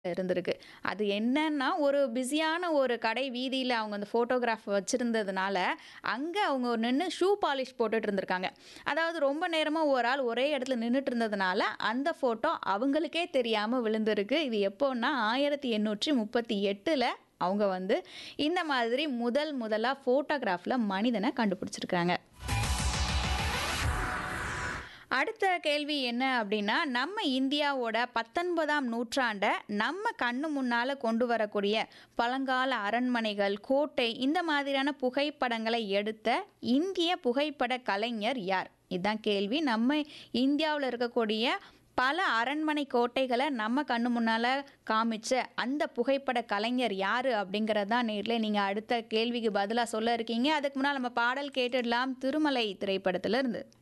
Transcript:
இருந்திருக்கு. அது என்னன்னா, ஒரு பிஸியான ஒரு கடை வீதியில அவங்க அந்த ஃபோட்டோகிராஃப் வச்சிருந்ததுனால, அங்க அவங்க நின்னு ஷூ பாலிஷ் போட்டுட்டு இருந்திருக்காங்க. அதாவது ரொம்ப நேரமா ஒரு ஆள் ஒரே இடத்துல நின்னுட்டு இருந்ததுனால, அந்த ஃபோட்டோ அவங்களுக்கே தெரியாம விழுந்திருக்கு. இது எப்போன்னா 1838ல அவங்க வந்து இந்த மாதிரி முதல் முதலா ஃபோட்டோகிராஃப்ல மனிதன கண்டுபிடிச்சிருக்காங்க. அடுத்த கேள்வி என்ன அப்டின்னா, நம்ம இந்தியாவோட 19ஆம் நூற்றாண்ட நம்ம கண்ணு முன்னால கொண்டு வரக்கூடிய பழங்கால அரண்மனைகள், கோட்டை இந்த மாதிரியான புகைப்படங்கள எடுத்த இந்திய புகைப்பட கலைஞர் யார்? இதான் கேள்வி. நம்ம இந்தியாவுல இருக்கக்கூடிய பல அரண்மனை, கோட்டைகள நம்ம கண்ணு முன்னால காமிச்ச அந்த புகைப்பட கலைஞர் யாரு? அப்டிங்கிறது தான் நேயர்களே நீங்க அடுத்த கேள்விக்கு பதிலா சொல்ல இருக்கீங்க. அதுக்கு முன்னால நம்ம பாடல் கேட்டுடலாம். திருமலை திரைப்படத்திலிருந்து.